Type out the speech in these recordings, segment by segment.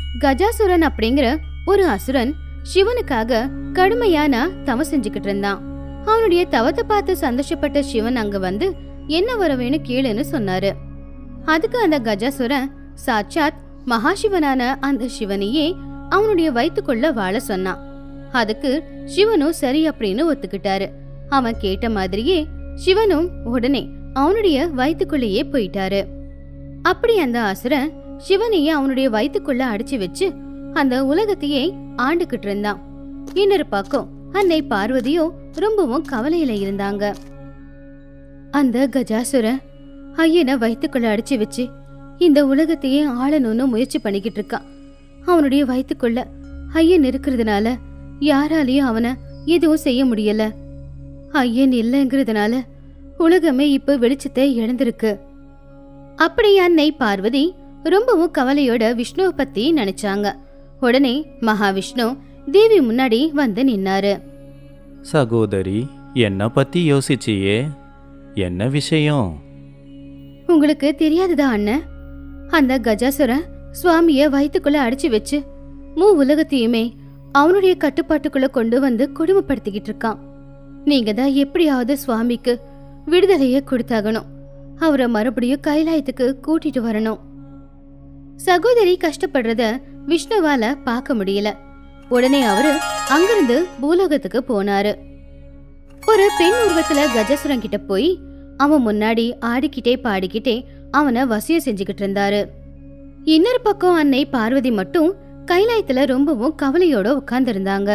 கஜாசுரன் அப்படிங்கிற ஒரு அசுரன் சிவனுக்காக கடுமையான தவம் செஞ்சுக்கிட்டு இருந்தான் அவனுடைய தவத்தை பார்த்து சந்தோஷப்பட்ட சிவன் அங்க வந்து என்ன வர வேணும் கேளுன்னு சொன்னாரு அதுக்கு அந்த கஜாசுரன் சாட்சாத் மகாசிவனான அந்த சிவனையே அவனுடைய வயித்துக்குள்ள வாழ சொன்னான் அதுக்கு சிவனும் சரி அப்படின்னு ஒத்துக்கிட்டாரு அவன் கேட்ட மாதிரியே சிவனும் உடனே அவனுடைய வயித்துக்குள்ளேயே போயிட்டாரு அப்படி அந்த அசுரன் சிவனையே அவனுடைய வயித்துக்குள்ள அடிச்சு வச்சு அந்த உலகத்தையே ஆண்டுகிட்டு இருந்தான் இன்னொரு பக்கம் அன்னை பார்வதியோ ரொம்பவும் கவலையில இருந்தாங்க அந்த கஜாசுரன் ஐயனை வயித்துக்குள்ள அடிச்சு வச்சு இந்த உலகத்தையே ஆளணும்னு முயற்சி பண்ணிக்கிட்டு இருக்கான் அவனுடைய வயித்துக்குள்ள ஐயன் இருக்கிறதுனால யாராலையும் அவனை எதுவும் செய்ய முடியல ஐயன் இல்லைங்கிறதுனால உலகமே இப்ப வெளிச்சத்தை இழந்திருக்கு அப்படி அன்னை பார்வதி ரொம்பவும் கவலையோட விஷ்ணுவை பத்தி நினைச்சாங்க உடனே மகாவிஷ்ணு தேவி முன்னாடி வந்து நின்னாரு சகோதரி என்ன பத்தி யோசிச்சியே என்ன விஷயம் உங்களுக்கு தெரியாததா அண்ணன் அந்த கஜாசுரன் சுவாமிய வயித்துக்குள்ள அடிச்சு வச்சு மூ உலகத்தையுமே அவனுடைய கட்டுப்பாட்டுக்குள்ள கொண்டு வந்து கொடுமைப்படுத்திக்கிட்டு இருக்கான் நீங்க தான் எப்படியாவது சுவாமிக்கு விடுதலைய கொடுத்தாகணும் அவரை மறுபடியும் கைலாயத்துக்கு கூட்டிட்டு வரணும் சகோதரி கஷ்டப்படுறத விஷ்ணுவால பார்க்க முடியல உடனே அவரு அங்கிருந்து பூலோகத்துக்கு போனாரு ஒரு பெண் உருவத்துல கஜசுரன் கிட்ட போய் அவன் முன்னாடி ஆடிக்கிட்டே பாடிக்கிட்டே அவனை வசியம் செஞ்சுக்கிட்டு இருந்தாரு இன்னொரு பக்கம் அன்னை பார்வதி மட்டும் கைலாயத்துல ரொம்பவும் கவலையோட உட்கார்ந்திருந்தாங்க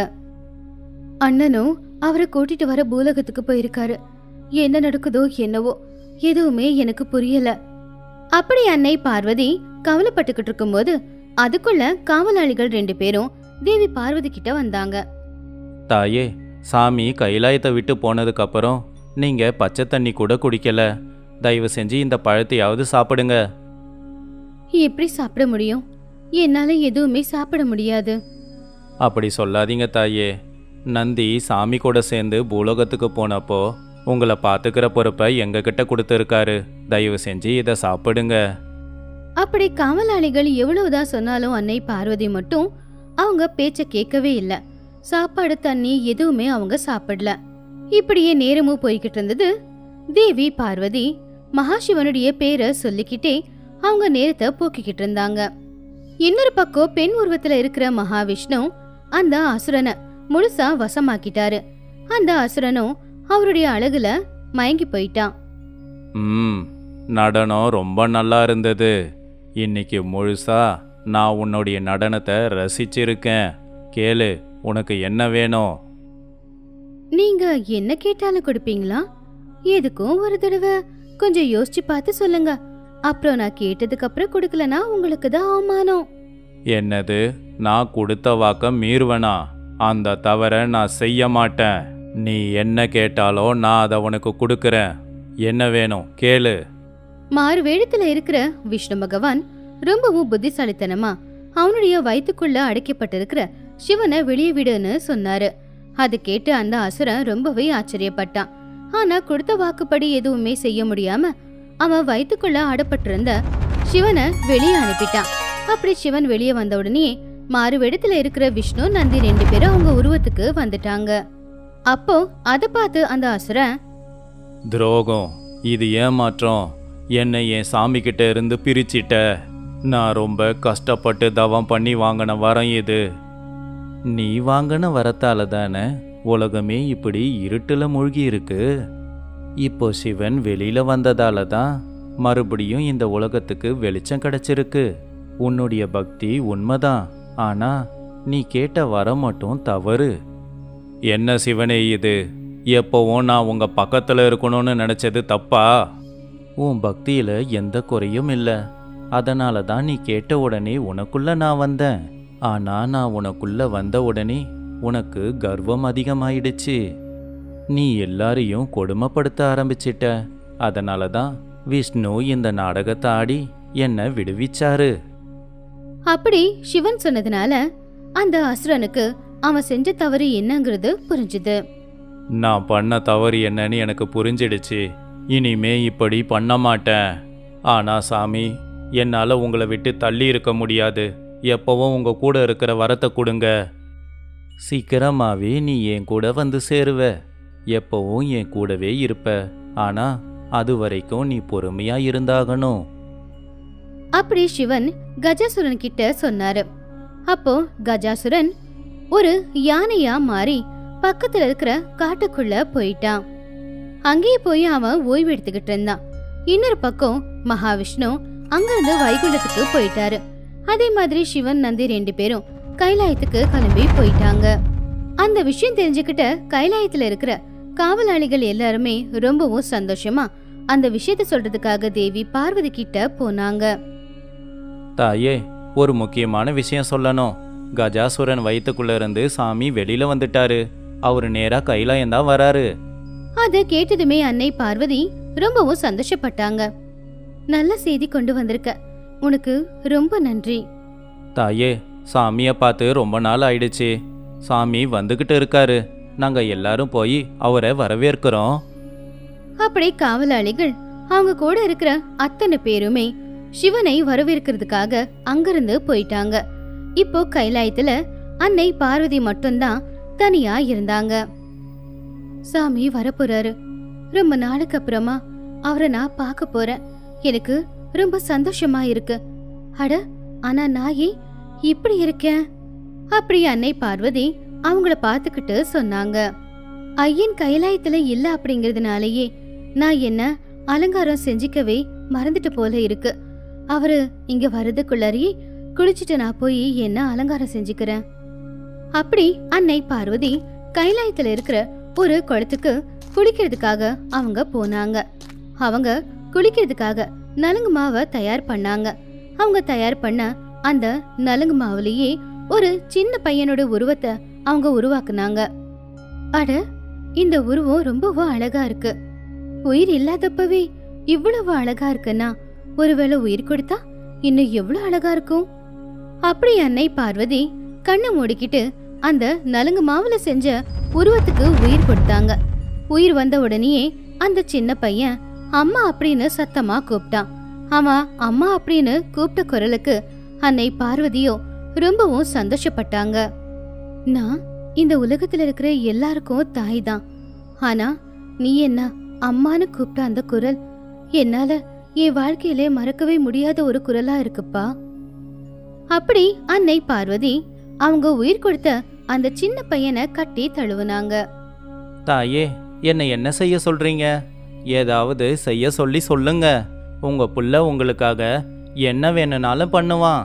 அண்ணனும் அவரை கூட்டிட்டு வர பூலகத்துக்கு போயிருக்காரு என்ன நடக்குதோ என்னவோ எதுவுமே எனக்கு புரியல அப்படி அன்னை பார்வதி கவலைப்பட்டுக்கிட்டு இருக்கும்போது அதுக்குள்ள காவலாளிகள் ரெண்டு பேரும் தேவி பார்வதி கிட்ட வந்தாங்க தாயே சாமி கைலாயத்தை விட்டு போனதுக்கு அப்புறம் நீங்க பச்சை தண்ணி கூட குடிக்கல தயவு செஞ்சு இந்த பழத்தையாவது சாப்பிடுங்க எப்படி சாப்பிட முடியும் என்னால எதுவுமே சாப்பிட முடியாது அப்படி சொல்லாதீங்க தாயே நந்தி சாமி கூட சேர்ந்து பூலோகத்துக்கு போனப்போ உங்களை பார்த்துக்கிற பொறுப்பை எங்ககிட்ட கொடுத்துருக்காரு தயவு செஞ்சு இதை சாப்பிடுங்க அப்படி காவலாளிகள் எவ்வளவுதான் சொன்னாலும் அன்னை பார்வதி மட்டும் அவங்க பேச்ச கேட்கவே இல்ல சாப்பாடு தண்ணி எதுவுமே அவங்க சாப்பிடல இப்படியே நேரமும் போய்கிட்டு இருந்தது தேவி பார்வதி மகாசிவனுடைய பேரை சொல்லிக்கிட்டே அவங்க நேரத்தை போக்கிக்கிட்டு இருந்தாங்க இன்னொரு பக்கம் பெண் உருவத்துல இருக்கிற மகாவிஷ்ணு அந்த அசுரனை முழுசா வசமாக்கிட்டாரு அந்த அசுரனும் அவருடைய அழகுல மயங்கி போயிட்டான் ம் நடனம் ரொம்ப நல்லா இருந்தது இன்னைக்கு முழுசா நான் உன்னுடைய நடனத்தை ரசிச்சிருக்கேன் கேளு உனக்கு என்ன வேணும் நீங்க என்ன கேட்டாலும் கொடுப்பீங்களா எதுக்கும் ஒரு தடவை கொஞ்சம் யோசிச்சு பார்த்து சொல்லுங்க அப்புறம் நான் கேட்டதுக்கு அப்புறம் கொடுக்கலனா உங்களுக்கு தான் அவமானம் என்னது நான் கொடுத்த வாக்க மீறுவனா அந்த தவறை நான் செய்ய மாட்டேன் நீ என்ன கேட்டாலோ நான் அதை உனக்கு கொடுக்குறேன் என்ன வேணும் கேளு மாறு வேடத்துல இருக்கிற விஷ்ணு பகவான் ரொம்பவும் புத்திசாலித்தனமா அவனுடைய வயித்துக்குள்ள அடைக்கப்பட்டிருக்கிற சிவனை வெளியே விடுன்னு சொன்னாரு அது கேட்டு அந்த அசுரன் ரொம்பவே ஆச்சரியப்பட்டான் ஆனா கொடுத்த வாக்குப்படி எதுவுமே செய்ய முடியாம அவன் வயித்துக்குள்ள அடப்பட்டிருந்த சிவனை வெளியே அனுப்பிட்டான் அப்படி சிவன் வெளியே வந்த உடனே மாறு வேடத்துல இருக்கிற விஷ்ணு நந்தி ரெண்டு பேரும் அவங்க உருவத்துக்கு வந்துட்டாங்க அப்போ அதை பார்த்து அந்த அசுரன் துரோகம் இது ஏமாற்றம் என்னை என் சாமி கிட்ட இருந்து பிரிச்சிட்ட நான் ரொம்ப கஷ்டப்பட்டு தவம் பண்ணி வாங்கின வரம் இது நீ வாங்கின வரத்தால தானே உலகமே இப்படி இருட்டுல மூழ்கி இருக்கு இப்போ சிவன் வெளியில வந்ததால தான் மறுபடியும் இந்த உலகத்துக்கு வெளிச்சம் கிடைச்சிருக்கு உன்னுடைய பக்தி உண்மைதான் ஆனா நீ கேட்ட வரம் மட்டும் தவறு என்ன சிவனே இது எப்போவும் நான் உங்க பக்கத்துல இருக்கணும்னு நினைச்சது தப்பா உன் பக்தியில எந்த குறையும் இல்லை அதனால தான் நீ கேட்ட உடனே உனக்குள்ள நான் வந்தேன் ஆனா நான் உனக்குள்ள வந்த உடனே உனக்கு கர்வம் அதிகமாயிடுச்சு நீ எல்லாரையும் கொடுமைப்படுத்த ஆரம்பிச்சிட்ட அதனால தான் விஷ்ணு இந்த நாடகத்தை ஆடி என்னை விடுவிச்சாரு அப்படி சிவன் சொன்னதுனால அந்த அசுரனுக்கு அவன் செஞ்ச தவறு என்னங்கிறது புரிஞ்சுது நான் பண்ண தவறு என்னன்னு எனக்கு புரிஞ்சிடுச்சு இனிமே இப்படி பண்ண மாட்டேன் ஆனா சாமி என்னால் உங்களை விட்டு தள்ளி இருக்க முடியாது எப்பவும் உங்க கூட இருக்கிற வரத்தை கொடுங்க சீக்கிரமாவே நீ என் கூட வந்து சேருவ எப்பவும் என் கூடவே இருப்ப ஆனா அது வரைக்கும் நீ பொறுமையா இருந்தாகணும் அப்படி சிவன் கஜாசுரன் கிட்ட சொன்னாரு அப்போ கஜாசுரன் ஒரு யானையா மாறி பக்கத்துல இருக்கிற காட்டுக்குள்ள போயிட்டான் அங்கேயே போய் அவன் ஓய்வு எடுத்துக்கிட்டு இருந்தான் இன்னொரு பக்கம் மகாவிஷ்ணு அங்கிருந்து வைகுண்டத்துக்கு போயிட்டாரு அதே மாதிரி சிவன் நந்தி ரெண்டு பேரும் கைலாயத்துக்கு கிளம்பி போயிட்டாங்க அந்த விஷயம் தெரிஞ்சுக்கிட்ட கைலாயத்துல இருக்கிற காவலாளிகள் எல்லாருமே ரொம்பவும் சந்தோஷமா அந்த விஷயத்த சொல்றதுக்காக தேவி பார்வதி கிட்ட போனாங்க தாயே ஒரு முக்கியமான விஷயம் சொல்லணும் கஜாசுரன் வயித்துக்குள்ள இருந்து சாமி வெளியில வந்துட்டாரு அவரு நேரா கைலாயம் தான் வராரு அத கேட்டதுமே அன்னை பார்வதி ரொம்பவும் சந்தோஷப்பட்டாங்க நல்ல செய்தி கொண்டு வந்திருக்க உனக்கு ரொம்ப நன்றி தாயே சாமியை பார்த்து ரொம்ப நாள் ஆயிடுச்சு சாமி வந்துகிட்டு இருக்காரு நாங்க எல்லாரும் போய் அவரை வரவேற்கிறோம் அப்படி காவலாளிகள் அவங்க கூட இருக்கிற அத்தனை பேருமே சிவனை வரவேற்கிறதுக்காக அங்கிருந்து போயிட்டாங்க இப்போ கைலாயத்துல அன்னை பார்வதி மட்டும்தான் தனியா இருந்தாங்க சாமி வரப்போறாரு ரொம்ப நாளுக்கு அப்புறமா அவரை நான் பார்க்க போறேன் எனக்கு ரொம்ப சந்தோஷமா இருக்கு அட ஆனா நான் ஏன் இப்படி இருக்கேன் அப்படி அன்னை பார்வதி அவங்கள பார்த்துக்கிட்டு சொன்னாங்க ஐயன் கைலாயத்துல இல்ல அப்படிங்கறதுனாலயே நான் என்ன அலங்காரம் செஞ்சுக்கவே மறந்துட்டு போல இருக்கு அவரு இங்க வர்றதுக்குள்ளாரியே குளிச்சுட்டு நான் போய் என்ன அலங்காரம் செஞ்சுக்கிறேன் அப்படி அன்னை பார்வதி கைலாயத்துல இருக்கிற ஒரு குளத்துக்கு குளிக்கிறதுக்காக அவங்க போனாங்க அவங்க குளிக்கிறதுக்காக நலுங்கு மாவை தயார் பண்ணாங்க அவங்க தயார் பண்ண அந்த நலுங்கு மாவுலயே ஒரு சின்ன பையனோட உருவத்தை அவங்க உருவாக்குனாங்க அட இந்த உருவம் ரொம்பவும் அழகா இருக்கு உயிர் இல்லாதப்பவே இவ்வளவு அழகா இருக்குன்னா ஒருவேளை உயிர் கொடுத்தா இன்னும் எவ்வளவு அழகா இருக்கும் அப்படி அன்னை பார்வதி கண்ணை மூடிக்கிட்டு அந்த நலுங்கு மாவுல செஞ்ச உருவத்துக்கு உயிர் கொடுத்தாங்க உயிர் வந்த உடனேயே அந்த சின்ன பையன் அம்மா அப்படின்னு சத்தமா கூப்பிட்டான் அவன் அம்மா அப்படின்னு கூப்பிட்ட குரலுக்கு அன்னை பார்வதியோ ரொம்பவும் சந்தோஷப்பட்டாங்க நான் இந்த உலகத்துல இருக்கிற எல்லாருக்கும் தாய் தான் ஆனா நீ என்ன அம்மான்னு கூப்பிட்ட அந்த குரல் என்னால என் வாழ்க்கையிலே மறக்கவே முடியாத ஒரு குரலா இருக்குப்பா அப்படி அன்னை பார்வதி அவங்க உயிர் கொடுத்த அந்த சின்ன பையனை கட்டி தழுவுனாங்க தாயே என்னை என்ன செய்ய சொல்றீங்க ஏதாவது செய்ய சொல்லி சொல்லுங்க உங்க புள்ள உங்களுக்காக என்ன வேணும்னாலும் பண்ணுவான்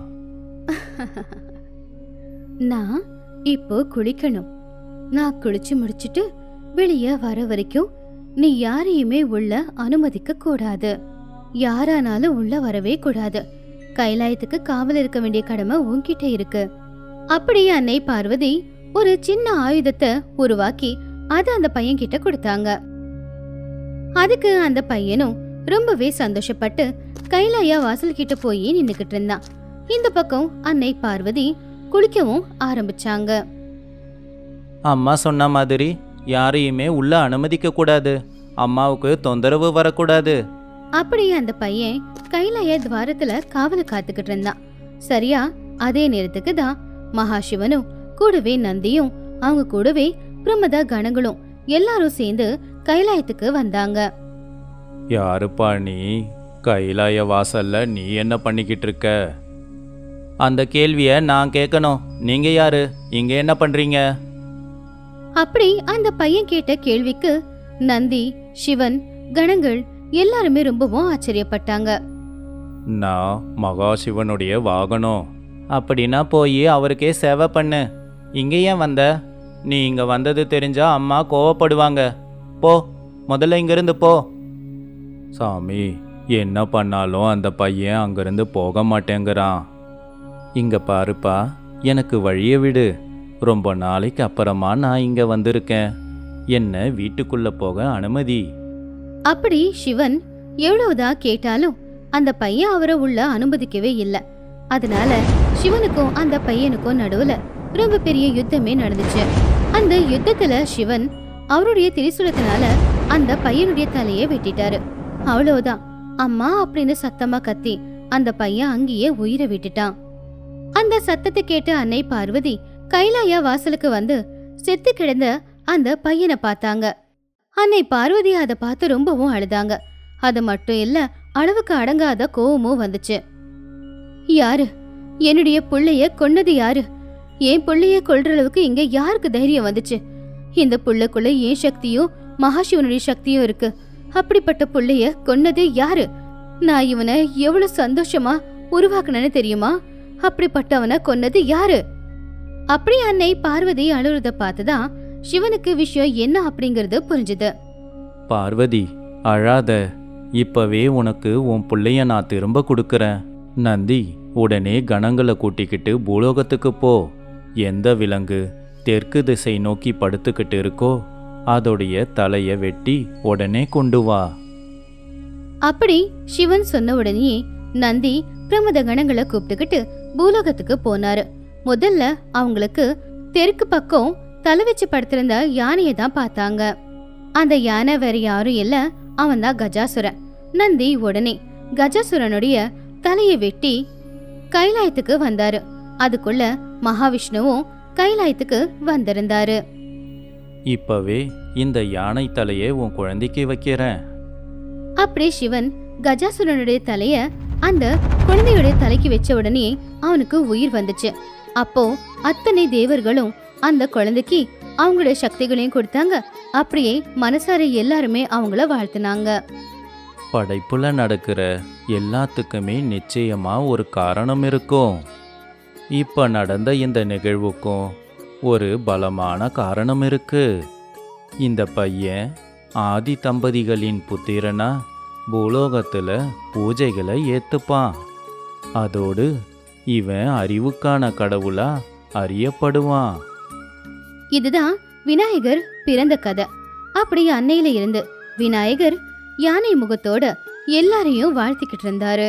நான் இப்போ குளிக்கணும் நான் குளிச்சு முடிச்சிட்டு வெளியே வர வரைக்கும் நீ யாரையுமே உள்ள அனுமதிக்க கூடாது யாரானாலும் உள்ள வரவே கூடாது கைலாயத்துக்கு காவல் இருக்க வேண்டிய கடமை உன்கிட்ட இருக்கு அப்படியே அன்னை பார்வதி ஒரு சின்ன ஆயுதத்தை உருவாக்கி அதை அந்த பையன் கிட்ட கொடுத்தாங்க அதுக்கு அந்த பையனும் ரொம்பவே சந்தோஷப்பட்டு கைலாயா வாசல் கிட்ட போய் நின்னுக்கிட்டு இருந்தான் இந்த பக்கம் அன்னை பார்வதி குளிக்கவும் ஆரம்பிச்சாங்க அம்மா சொன்ன மாதிரி யாரையுமே உள்ள அனுமதிக்க கூடாது அம்மாவுக்கு தொந்தரவு வரக்கூடாது அப்படியே அந்த பையன் கைலாய துவாரத்துல காவல காத்துக்கிட்டு இருந்தான் சரியா அதே நேரத்துக்கு தான் மகாசிவனும் கூடவே நந்தியும் அவங்க கூடவே பிரமதா கணங்களும் எல்லாரும் சேர்ந்து கைலாயத்துக்கு வந்தாங்க யாருப்பா நீ கைலாய வாசல்ல நீ என்ன பண்ணிக்கிட்டு இருக்க அந்த கேள்வியை நான் கேட்கணும் நீங்க யாரு இங்க என்ன பண்றீங்க அப்படி அந்த பையன் கேட்ட கேள்விக்கு நந்தி சிவன் கணங்கள் எல்லாருமே ரொம்பவும் ஆச்சரியப்பட்டாங்க நான் மகாசிவனுடைய வாகனம் அப்படின்னா போய் அவருக்கே சேவை பண்ணு இங்க ஏன் வந்த நீ இங்க வந்தது தெரிஞ்சா அம்மா கோவப்படுவாங்க போ முதல்ல இங்கிருந்து போ சாமி என்ன பண்ணாலும் அந்த பையன் அங்கிருந்து போக மாட்டேங்கிறான் இங்க பாருப்பா எனக்கு வழிய விடு ரொம்ப நாளைக்கு அப்புறமா நான் இங்க வந்திருக்கேன் என்ன வீட்டுக்குள்ள போக அனுமதி அப்படி சிவன் எவ்வளவுதான் கேட்டாலும் அந்த பையன் அவரை உள்ள அனுமதிக்கவே இல்ல அதனால சிவனுக்கும் அந்த பையனுக்கும் நடுவுல ரொம்ப பெரிய யுத்தமே நடந்துச்சு அந்த யுத்தத்துல சிவன் அவருடைய திரிசூலத்தினால அந்த பையனுடைய தலையை வெட்டிட்டாரு அவ்வளவுதான் அம்மா அப்படின்னு சத்தமா கத்தி அந்த பையன் அங்கேயே உயிரை விட்டுட்டான் அந்த சத்தத்தை கேட்ட அன்னை பார்வதி கைலாயா வாசலுக்கு வந்து செத்து கிடந்த அந்த பையனை பார்த்தாங்க அன்னை பார்வதி அதை பார்த்து ரொம்பவும் அழுதாங்க அது மட்டும் இல்ல அளவுக்கு அடங்காத கோவமும் வந்துச்சு யாரு என்னுடைய புள்ளைய கொன்னது யாரு என் புள்ளைய கொல்ற அளவுக்கு இங்க யாருக்கு தைரியம் வந்துச்சு இந்த புள்ளைக்குள்ள ஏன் சக்தியும் மகாசிவனுடைய சக்தியும் இருக்கு அப்படிப்பட்ட புள்ளைய கொன்னது யாரு நான் இவனை எவ்வளவு சந்தோஷமா உருவாக்குனேன்னு தெரியுமா அப்படிப்பட்டவனை கொன்னது யாரு அப்படி அன்னை பார்வதி அழுறத பார்த்துதான் சிவனுக்கு விஷயம் என்ன அப்படிங்கறது புரிஞ்சுது பார்வதி அழாத இப்பவே உனக்கு உன் புள்ளைய நான் திரும்ப கொடுக்கறேன் நந்தி உடனே கணங்களை கூட்டிக்கிட்டு பூலோகத்துக்கு போ எந்த விலங்கு தெற்கு திசை நோக்கி படுத்துக்கிட்டு இருக்கோ அதோடைய தலைய வெட்டி உடனே கொண்டு வா அப்படி சிவன் சொன்ன உடனே நந்தி பிரமத கணங்களை கூப்பிட்டுக்கிட்டு பூலோகத்துக்கு போனாரு முதல்ல அவங்களுக்கு தெற்கு பக்கம் தலை வச்சு படுத்திருந்த யானையை தான் பார்த்தாங்க அந்த யானை வேற யாரும் இல்ல அவன் தான் கஜாசுரன் நந்தி உடனே கஜாசுரனுடைய தலையை வெட்டி கைலாயத்துக்கு வந்தாரு அதுக்குள்ள மகாவிஷ்ணுவும் கைலாயத்துக்கு வந்திருந்தாரு இப்பவே இந்த யானை தலையை உன் குழந்தைக்கு வைக்கிறேன் அப்படி சிவன் கஜாசுரனுடைய தலைய அந்த குழந்தையுடைய தலைக்கு வச்ச உடனே அவனுக்கு உயிர் வந்துச்சு அப்போ அத்தனை தேவர்களும் அந்த குழந்தைக்கு அவங்களுடைய சக்திகளையும் கொடுத்தாங்க அப்படியே மனசார எல்லாருமே அவங்கள வாழ்த்துனாங்க படைப்புல நடக்கிற எல்லாத்துக்குமே நிச்சயமா ஒரு காரணம் இருக்கும் இப்ப நடந்த இந்த நிகழ்வுக்கும் ஒரு பலமான காரணம் இருக்கு இந்த பையன் ஆதி தம்பதிகளின் புத்திரனா பூலோகத்துல பூஜைகளை ஏத்துப்பான் அதோடு இவன் அறிவுக்கான கடவுளா அறியப்படுவான் இதுதான் விநாயகர் பிறந்த கதை அப்படி அன்னையில இருந்து விநாயகர் யானை முகத்தோட எல்லாரையும் வாழ்த்திக்கிட்டு இருந்தாரு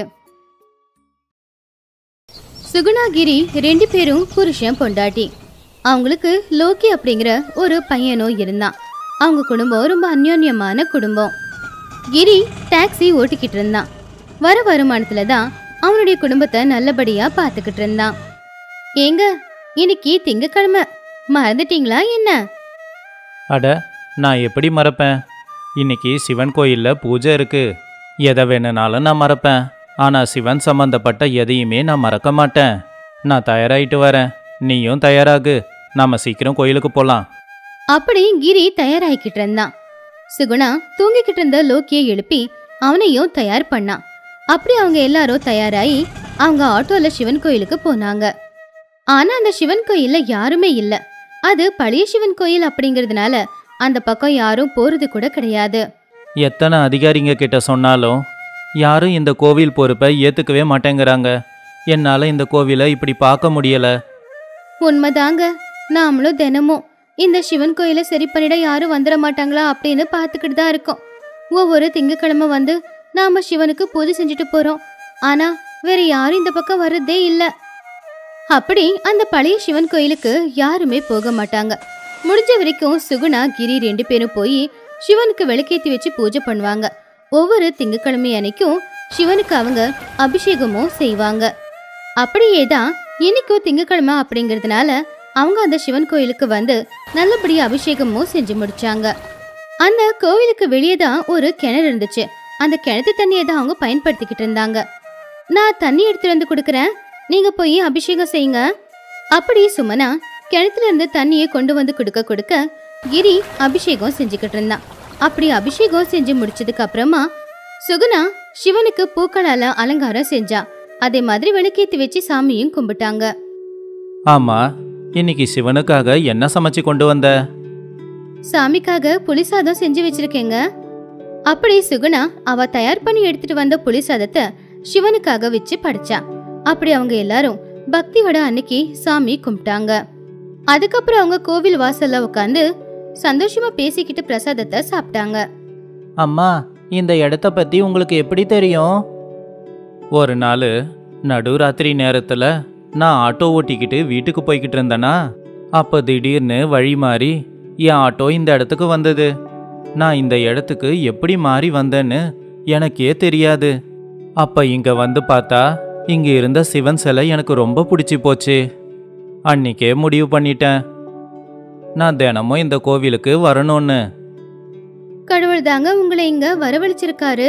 சுகுணாகிரி ரெண்டு பேரும் புருஷன் பொண்டாட்டி அவங்களுக்கு லோக்கி அப்படிங்கிற ஒரு பையனும் இருந்தான் அவங்க குடும்பம் ரொம்ப அந்யோன்யமான குடும்பம் கிரி டாக்ஸி ஓட்டிக்கிட்டு இருந்தான் வர வருமானத்துல தான் அவனுடைய குடும்பத்தை நல்லபடியா பார்த்துக்கிட்டு இருந்தான் ஏங்க இன்னைக்கு திங்கக்கிழமை மறந்துட்டீங்களா என்ன அட நான் எப்படி மறப்பேன் இன்னைக்கு சிவன் கோயிலில் பூஜை இருக்கு எதை வேணுனாலும் நான் மறப்பேன் ஆனால் சிவன் சம்பந்தப்பட்ட எதையுமே நான் மறக்க மாட்டேன் நான் தயாராகிட்டு வரேன் நீயும் தயாராகு நாம சீக்கிரம் கோயிலுக்கு போகலாம் அப்படி கிரி தயாராகிக்கிட்டு இருந்தான் சுகுணா தூங்கிக்கிட்டு இருந்த லோக்கியை எழுப்பி அவனையும் தயார் பண்ணான் அப்படி அவங்க எல்லாரும் தயாராகி அவங்க ஆட்டோல சிவன் கோயிலுக்கு போனாங்க ஆனா அந்த சிவன் கோயில்ல யாருமே இல்ல அது பழைய சிவன் கோயில் அப்படிங்கறதுனால அந்த பக்கம் யாரும் போறது கூட கிடையாது எத்தனை அதிகாரிங்க கிட்ட சொன்னாலும் யாரும் இந்த கோவில் பொறுப்பை ஏற்றுக்கவே மாட்டேங்கிறாங்க என்னால் இந்த கோவிலை இப்படி பார்க்க முடியலை உண்மைதாங்க நாமளும் தினமும் இந்த சிவன் கோயிலை சரி பண்ணிட யாரும் வந்துட மாட்டாங்களா அப்படின்னு பார்த்துக்கிட்டு தான் இருக்கோம் ஒவ்வொரு திங்கக்கிழமை வந்து நாம சிவனுக்கு பூஜை செஞ்சுட்டு போறோம் ஆனா வேற யாரும் இந்த பக்கம் வர்றதே இல்ல அப்படி அந்த பழைய சிவன் கோயிலுக்கு யாருமே போக மாட்டாங்க முடிஞ்ச வரைக்கும் சுகுணா கிரி ரெண்டு பேரும் போய் சிவனுக்கு விளக்கேத்தி வச்சு பூஜை பண்ணுவாங்க ஒவ்வொரு திங்கக்கிழமை அன்னைக்கும் சிவனுக்கு அவங்க அபிஷேகமும் செய்வாங்க அப்படியே தான் இன்னைக்கும் திங்கக்கிழமை அப்படிங்கறதுனால அவங்க அந்த சிவன் கோயிலுக்கு வந்து நல்லபடியா அபிஷேகமும் செஞ்சு முடிச்சாங்க அந்த கோவிலுக்கு வெளியே தான் ஒரு கிணறு இருந்துச்சு அந்த கிணத்து தண்ணியை தான் அவங்க பயன்படுத்திக்கிட்டு இருந்தாங்க நான் தண்ணி எடுத்துட்டு வந்து கொடுக்குறேன் நீங்க போய் அபிஷேகம் செய்யுங்க அப்படி சுமனா கிணத்துல இருந்து தண்ணியை கொண்டு வந்து கொடுக்க கொடுக்க கிரி அபிஷேகம் செஞ்சுக்கிட்டு இருந்தான் அப்படி அபிஷேகம் செஞ்சு முடிச்சதுக்கு அப்புறமா சுகுணா சிவனுக்கு பூக்களால அலங்காரம் செஞ்சா அதே மாதிரி விளக்கேத்தி வச்சு சாமியும் கும்பிட்டாங்க ஆமாம் இன்னைக்கு சிவனுக்காக என்ன சமைச்சு கொண்டு வந்த சாமிக்காக புளி சாதம் செஞ்சு வச்சிருக்கேங்க அப்படி சுகுணா அவ தயார் பண்ணி எடுத்துட்டு வந்த புளி சாதத்தை சிவனுக்காக வச்சு படைச்சா அப்படி அவங்க எல்லாரும் பக்தியோட அன்னைக்கு சாமி கும்பிட்டாங்க அதுக்கப்புறம் அவங்க கோவில் வாசல்ல உட்காந்து சந்தோஷமா பேசிக்கிட்டு பிரசாதத்தை சாப்பிட்டாங்க அம்மா இந்த இடத்த பற்றி உங்களுக்கு எப்படி தெரியும் ஒரு நாள் நடுராத்திரி நேரத்தில் நான் ஆட்டோ ஓட்டிக்கிட்டு வீட்டுக்கு போய்கிட்டு இருந்தேனா அப்போ திடீர்னு வழி மாறி என் ஆட்டோ இந்த இடத்துக்கு வந்தது நான் இந்த இடத்துக்கு எப்படி மாறி வந்தேன்னு எனக்கே தெரியாது அப்போ இங்கே வந்து பார்த்தா இங்கே இருந்த சிவன் சிலை எனக்கு ரொம்ப பிடிச்சி போச்சு அன்னிக்கே முடிவு பண்ணிட்டேன் நான் தினமும் இந்த கோவிலுக்கு வரணும்னு கடவுள் தாங்க உங்களை இங்க வரவழைச்சிருக்காரு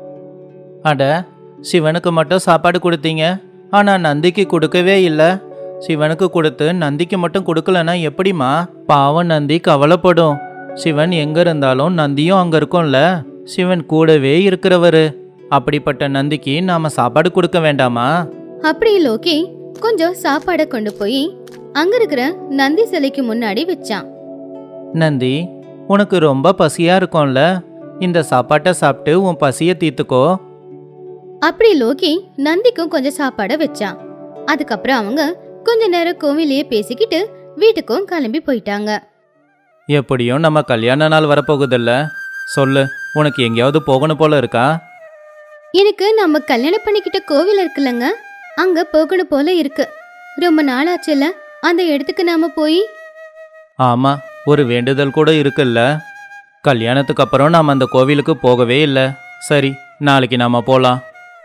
அட சிவனுக்கு மட்டும் சாப்பாடு கொடுத்தீங்க ஆனால் நந்திக்கு கொடுக்கவே இல்லை சிவனுக்கு கொடுத்து நந்திக்கு மட்டும் கொடுக்கலனா எப்படிம்மா பாவம் நந்தி கவலைப்படும் சிவன் எங்க இருந்தாலும் நந்தியும் அங்க இருக்கும்ல சிவன் கூடவே இருக்கிறவரு அப்படிப்பட்ட நந்திக்கு நாம சாப்பாடு கொடுக்க வேண்டாமா அப்படி லோகி கொஞ்சம் சாப்பாடை கொண்டு போய் அங்க இருக்கிற நந்தி சிலைக்கு முன்னாடி வச்சான் நந்தி உனக்கு ரொம்ப பசியா இருக்கும்ல இந்த சாப்பாட்டை சாப்பிட்டு உன் பசியை தீர்த்துக்கோ அப்படி லோகி நந்திக்கும் கொஞ்சம் சாப்பாடை வச்சான் அதுக்கப்புறம் அவங்க கொஞ்ச நேரம் கோவிலையே பேசிக்கிட்டு வீட்டுக்கும் கிளம்பி போயிட்டாங்க எப்படியும் நம்ம கல்யாண நாள் வரப்போகுதில்ல சொல்லு உனக்கு எங்கேயாவது போகணும் போல இருக்கா எனக்கு நம்ம கல்யாணம் பண்ணிக்கிட்ட கோவில் இருக்குல்லங்க அங்க போகணும் போல இருக்கு ரொம்ப நாள் ஆச்சுல்ல அந்த இடத்துக்கு நாம போய் ஆமா ஒரு வேண்டுதல் கூட இருக்குல்ல கல்யாணத்துக்கு அப்புறம் நாம் அந்த கோவிலுக்கு போகவே இல்லை சரி நாளைக்கு நாம போலாம்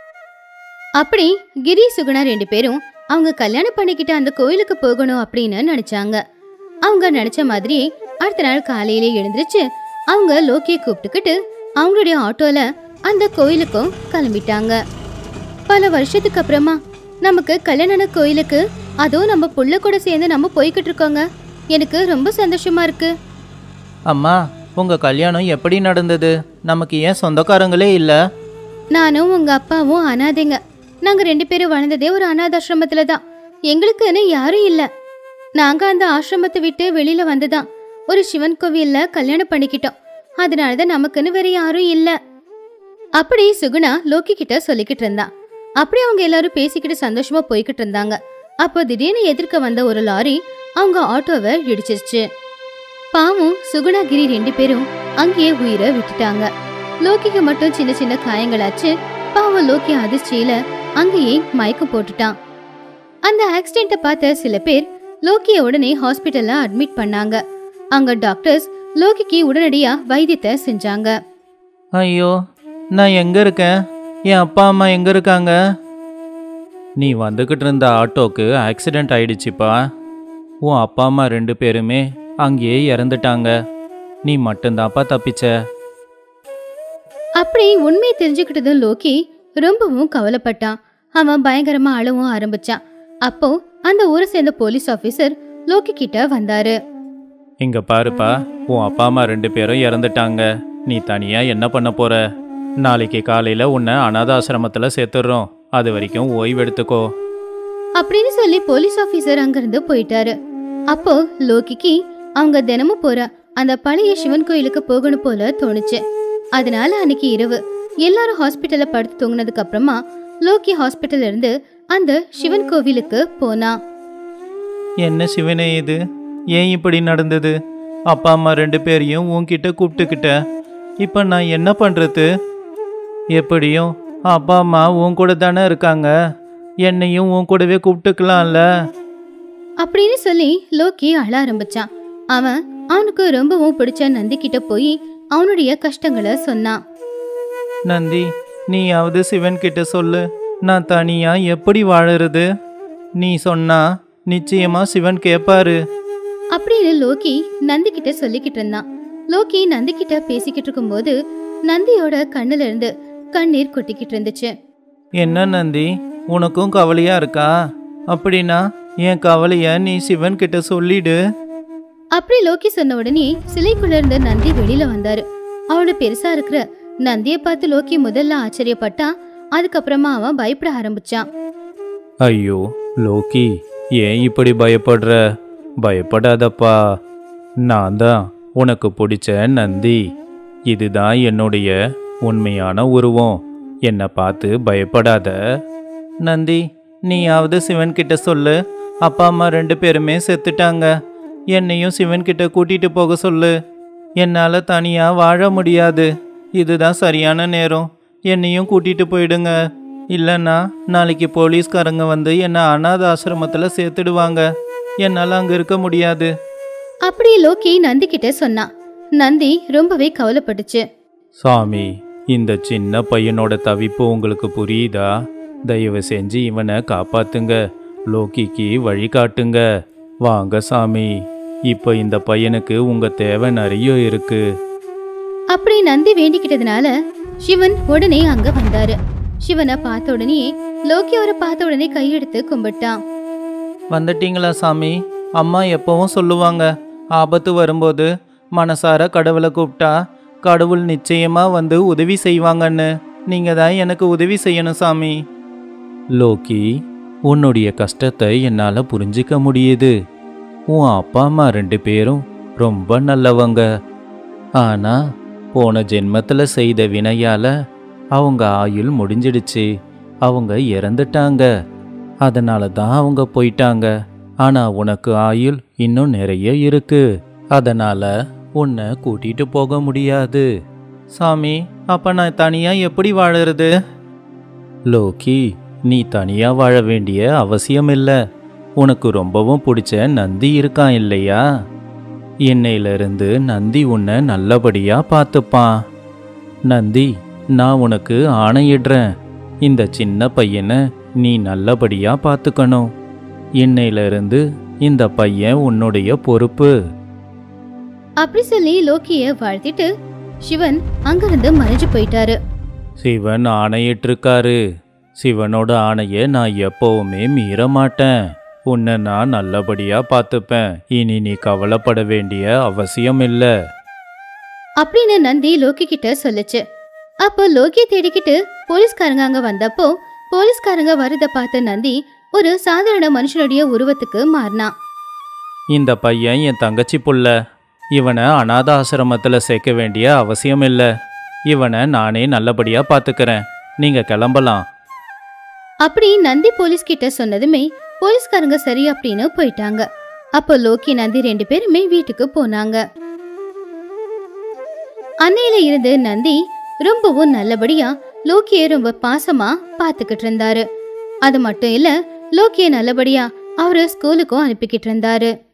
அப்படி கிரி சுகுணா ரெண்டு பேரும் அவங்க கல்யாணம் பண்ணிக்கிட்ட அந்த கோயிலுக்கு போகணும் அப்படின்னு நினைச்சாங்க அவங்க நினைச்ச மாதிரியே அடுத்த நாள் காலையிலே எழுந்திருச்சு அவங்க லோக்கியை கூப்பிட்டுக்கிட்டு அவங்களுடைய ஆட்டோல அந்த கோயிலுக்கும் கிளம்பிட்டாங்க பல வருஷத்துக்கு அப்புறமா நமக்கு கல்யாண கோயிலுக்கு அதுவும் நம்ம புள்ள கூட சேர்ந்து நம்ம போய்கிட்டு இருக்கோங்க எனக்கு ரொம்ப சந்தோஷமா இருக்கு அம்மா உங்க கல்யாணம் எப்படி நடந்தது நமக்கு ஏன் சொந்தக்காரங்களே இல்லை நானும் உங்க அப்பாவும் அனாதைங்க நாங்க ரெண்டு பேரும் வளர்ந்ததே ஒரு அனாதாசிரமத்துல தான் எங்களுக்குன்னு யாரும் இல்ல நாங்க அந்த ஆசிரமத்தை விட்டு வெளியில வந்துதான் ஒரு சிவன் கோவில்ல கல்யாணம் பண்ணிக்கிட்டோம் அதனாலதான் நமக்குன்னு வேற யாரும் இல்ல அப்படி சுகுணா லோக்கி கிட்ட சொல்லிக்கிட்டு இருந்தா அப்படி அவங்க எல்லாரும் பேசிக்கிட்டு சந்தோஷமா போய்கிட்டு இருந்தாங்க அப்போ திடீர்னு எதிர்க்க வந்த ஒரு லாரி அவங்க ஆட்டோவை இடிச்சிருச்சு பாவம் சுகுணா கிரி ரெண்டு பேரும் அங்கேயே உயிரை விட்டுட்டாங்க லோக்கிக்கு மட்டும் சின்ன சின்ன காயங்களாச்சு பாவம் லோக்கி அதிர்ச்சியில அங்கேயே மயக்கம் போட்டுட்டான் அந்த ஆக்சிடென்ட்டை பார்த்த சில பேர் லோக்கிய உடனே ஹாஸ்பிட்டல்ல அட்மிட் பண்ணாங்க அங்க டாக்டர்ஸ் லோக்கிக்கு உடனடியா வைத்தியத்தை செஞ்சாங்க ஐயோ நான் எங்க இருக்கேன் என் அப்பா அம்மா எங்க இருக்காங்க நீ வந்துகிட்டு இருந்த ஆட்டோக்கு ஆக்சிடென்ட் ஆயிடுச்சுப்பா உன் அப்பா அம்மா ரெண்டு பேருமே அங்கேயே இறந்துட்டாங்க நீ மட்டும்தான்ப்பா தப்பிச்ச அப்படி உண்மையை தெரிஞ்சுக்கிட்டதும் லோக்கி ரொம்பவும் கவலைப்பட்டான் அவன் பயங்கரமா அழவும் ஆரம்பிச்சான் அப்போ அந்த ஊரை சேர்ந்த போலீஸ் ஆபீசர் லோக்கி கிட்ட வந்தாரு இங்க பாருப்பா உன் அப்பா அம்மா ரெண்டு பேரும் இறந்துட்டாங்க நீ தனியா என்ன பண்ண போற நாளைக்கு காலையில உன்னை அனாதாசிரமத்துல சேர்த்துடுறோம் அது வரைக்கும் ஓய்வு எடுத்துக்கோ அப்படின்னு சொல்லி போலீஸ் ஆபீசர் அங்கிருந்து போயிட்டாரு அப்போ லோக்கிக்கு அவங்க தினமும் போற அந்த பழைய சிவன் கோயிலுக்கு போகணும் போல தோணுச்சு அதனால அன்னைக்கு இரவு எல்லாரும் ஹாஸ்பிட்டல்ல படுத்து தூங்குனதுக்கு அப்புறமா லோக்கி ஹாஸ்பிட்டல்ல இருந்து அந்த சிவன் கோவிலுக்கு போனான் என்ன சிவனே இது ஏன் இப்படி நடந்தது அப்பா அம்மா ரெண்டு பேரையும் உன்கிட்ட கூப்பிட்டுக்கிட்ட இப்போ நான் என்ன பண்ணுறது எப்படியும் அப்பா அம்மா உன் கூட தானே இருக்காங்க என்னையும் உன் கூடவே கூப்பிட்டுக்கலாம்ல அப்படின்னு சொல்லி லோக்கி அழ ஆரம்பிச்சான் அவன் அவனுக்கு ரொம்பவும் பிடிச்ச நந்தி கிட்ட போய் அவனுடைய கஷ்டங்களை சொன்னான் நந்தி நீயாவது சிவன் கிட்ட சொல்லு நான் தனியா எப்படி வாழறது நீ சொன்னா நிச்சயமா சிவன் கேட்பாரு அப்படின்னு லோக்கி நந்தி கிட்ட சொல்லிக்கிட்டு இருந்தான் லோக்கி நந்தி கிட்ட பேசிக்கிட்டு இருக்கும்போது நந்தியோட கண்ணுல இருந்து கண்ணீர் கொட்டிக்கிட்டு இருந்துச்சு என்ன நந்தி உனக்கும் கவலையா இருக்கா அப்படின்னா என் கவலைய நீ சிவன் கிட்ட சொல்லிடு அப்படி லோக்கி சொன்ன உடனே சிலைக்குள்ள இருந்து நந்தி வெளியில வந்தாரு அவனோட பெருசா இருக்கிற நந்திய பார்த்து லோக்கி முதல்ல ஆச்சரியப்பட்டான் அதுக்கப்புறமா அவன் பயப்பட ஆரம்பிச்சான் ஐயோ லோக்கி ஏன் இப்படி பயப்படுற பயப்படாதப்பா நான் தான் உனக்கு பிடிச்ச நந்தி இதுதான் என்னுடைய உண்மையான உருவம் என்னை பார்த்து பயப்படாத நந்தி நீயாவது சிவன் கிட்ட சொல்லு அப்பா அம்மா ரெண்டு பேருமே செத்துட்டாங்க என்னையும் சிவன் கிட்ட கூட்டிட்டு போக சொல்லு என்னால் தனியாக வாழ முடியாது இதுதான் சரியான நேரம் என்னையும் கூட்டிட்டு போயிடுங்க இல்லைன்னா நாளைக்கு போலீஸ்காரங்க வந்து என்னை அனாத ஆசிரமத்தில் சேர்த்துடுவாங்க என்னால் அங்கே இருக்க முடியாது அப்படி லோக்கி நந்தி கிட்ட சொன்னான் நந்தி ரொம்பவே கவலைப்பட்டுச்சு சாமி இந்த சின்ன பையனோட தவிப்பு உங்களுக்கு புரியுதா தயவு செஞ்சு இவனை காப்பாத்துங்க லோக்கிக்கு வழி காட்டுங்க வாங்க சாமி இப்போ இந்த பையனுக்கு உங்க தேவை நிறைய இருக்கு அப்படி நந்தி வேண்டிக்கிட்டதுனால சிவன் உடனே அங்க வந்தாரு சிவனை பார்த்த உடனே லோக்கி அவரை பார்த்த உடனே கையெடுத்து கும்பிட்டான் வந்துட்டீங்களா சாமி அம்மா எப்பவும் சொல்லுவாங்க ஆபத்து வரும்போது மனசார கடவுளை கூப்பிட்டா கடவுள் நிச்சயமா வந்து உதவி செய்வாங்கன்னு நீங்க தான் எனக்கு உதவி செய்யணும் சாமி லோக்கி உன்னுடைய கஷ்டத்தை என்னால் புரிஞ்சிக்க முடியுது உன் அப்பா அம்மா ரெண்டு பேரும் ரொம்ப நல்லவங்க ஆனா போன ஜென்மத்தில் செய்த வினையால அவங்க ஆயுள் முடிஞ்சிடுச்சு அவங்க இறந்துட்டாங்க அதனால தான் அவங்க போயிட்டாங்க ஆனா உனக்கு ஆயுள் இன்னும் நிறைய இருக்கு அதனால உன்னை கூட்டிட்டு போக முடியாது சாமி அப்ப நான் தனியா எப்படி வாழறது லோக்கி நீ தனியா வாழ வேண்டிய அவசியம் இல்ல உனக்கு ரொம்பவும் பிடிச்ச நந்தி இருக்கான் இல்லையா இன்னையிலிருந்து நந்தி உன்னை நல்லபடியா பார்த்துப்பான் நந்தி நான் உனக்கு ஆணையிடுறேன் இந்த சின்ன பையனை நீ நல்லபடியா பார்த்துக்கணும் இன்னையிலிருந்து இந்த பையன் உன்னுடைய பொறுப்பு அப்படி சொல்லி லோக்கிய வாழ்த்திட்டு சிவன் அங்கிருந்து மறைஞ்சு போயிட்டாரு சிவன் ஆணையிட்டிருக்காரு சிவனோட ஆணையை நான் எப்பவுமே மீற மாட்டேன் உன்னை நான் நல்லபடியா பார்த்துப்பேன் இனி நீ கவலைப்பட வேண்டிய அவசியம் இல்லை அப்படின்னு நந்தி லோக்கி கிட்ட சொல்லுச்சு அப்போ லோக்கிய தேடிக்கிட்டு போலீஸ்காரங்க அங்க வந்தப்போ போலீஸ்காரங்க வரத பார்த்த நந்தி ஒரு சாதாரண மனுஷனுடைய உருவத்துக்கு மாறினான் இந்த பையன் என் தங்கச்சி புள்ள இவனை அனாத ஆசிரமத்தில் சேர்க்க வேண்டிய அவசியம் இல்லை இவனை நானே நல்லபடியா பார்த்துக்கிறேன் நீங்க கிளம்பலாம் அப்படி நந்தி போலீஸ் கிட்ட சொன்னதுமே போலீஸ்காரங்க சரி அப்படின்னு போயிட்டாங்க அப்போ லோக்கி நந்தி ரெண்டு பேருமே வீட்டுக்கு போனாங்க அன்னையில இருந்து நந்தி ரொம்பவும் நல்லபடியா லோக்கிய ரொம்ப பாசமா பாத்துக்கிட்டு இருந்தாரு அது மட்டும் இல்ல லோக்கிய நல்லபடியா அவரு ஸ்கூலுக்கும் அனுப்பிக்கிட்டு இருந்தாரு